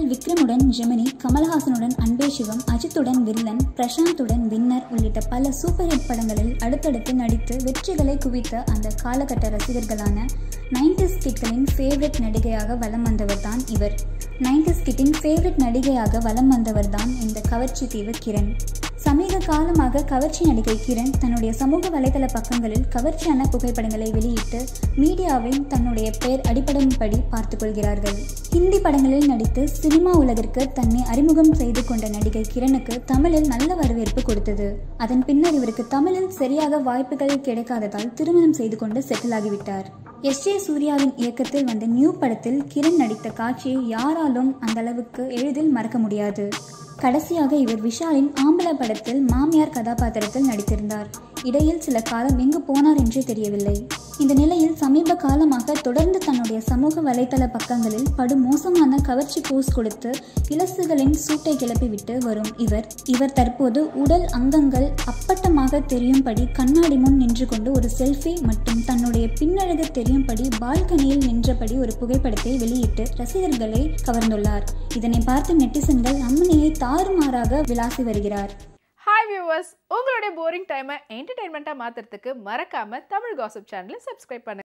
தமிழில் விக்ரமுடன் ஜெமினி கமல்ஹாசனுடன் அன்பே சிவம் அஜித்துடன் villain பிரசாந்துடன் winner உள்ளிட்ட பல சூப்பர் ஹிட் படங்களில் அடுத்தடுத்து நடித்து வெற்றிகளை குவித்த அந்த காலகட்ட ரசிகர்களான நைன்டிஸ் கிட்களின் ஃபேவரட் நடிகையாக வலம் வந்தவர் தான் இவர் நைன்டிஸ் கிட்டின் ஃபேவரட் நடிகையாக வலம் வந்தவர் தான் இந்த கவர்ச்சி தீவு கிரண் சமீப காலமாக கவர்ச்சி நடிகை கிரண் தன்னுடைய சமூக வலைதள பக்கங்களில் கவர்ச்சியான புகைப்படங்களை வெளியிட்டு மீடியாவின் தன்னுடைய பெயர் அடிப்படையின்படி பார்த்துக் கொள்கிறார்கள் ஹிந்தி படங்களில் நடித்து சினிமா உலகிற்கு தன்னை அறிமுகம் செய்து கொண்ட நடிகை கிரணுக்கு தமிழில் நல்ல வரவேற்பு கொடுத்தது அதன் பின்னர் இவருக்கு தமிழில் சரியாக வாய்ப்புகள் கிடைக்காததால் திருமணம் செய்து கொண்டு செட்டில் ஆகிவிட்டார் எஸ் ஜே சூர்யாவின் இயக்கத்தில் வந்த நியூ படத்தில் கிரண் நடித்த காட்சியை யாராலும் அந்த அளவுக்கு எளிதில் மறக்க முடியாது கடைசியாக இவர் விஷாலின் ஆம்பள படத்தில் மாமியார் கதாபாத்திரத்தில் நடித்திருந்தார் இடையில் சில காலம் எங்கு போனார் என்றே தெரியவில்லை இந்த நிலையில் சமீப காலமாக தொடர்ந்து தன்னுடைய சமூக வலைதள பக்கங்களில் படு மோசமான கவர்ச்சி போஸ் கொடுத்து இலசுகளின் சூட்டை கிளப்பிவிட்டு வரும் இவர் இவர் தற்போது உடல் அங்கங்கள் அப்பட்டமாக தெரியும்படி கண்ணாடி முன் நின்று கொண்டு ஒரு செல்ஃபி மற்றும் தன்னுடைய பின்னழகு தெரியும்படி பால்கனியில் நின்றபடி ஒரு புகைப்படத்தை வெளியிட்டு ரசிகர்களை கவர்ந்துள்ளார் இதனை பார்த்து நெட்டிசன்கள் அம்மனியை தாறுமாறாக விளாசி வருகிறார் ஹாய் வியூவர்ஸ் உங்களுடைய போரிங் டைமை என்டர்டைன்மெண்ட்டாக மாற்றுறதுக்கு மறக்காமல் தமிழ் காசிப் சேனலை சப்ஸ்கிரைப் பண்ணுங்க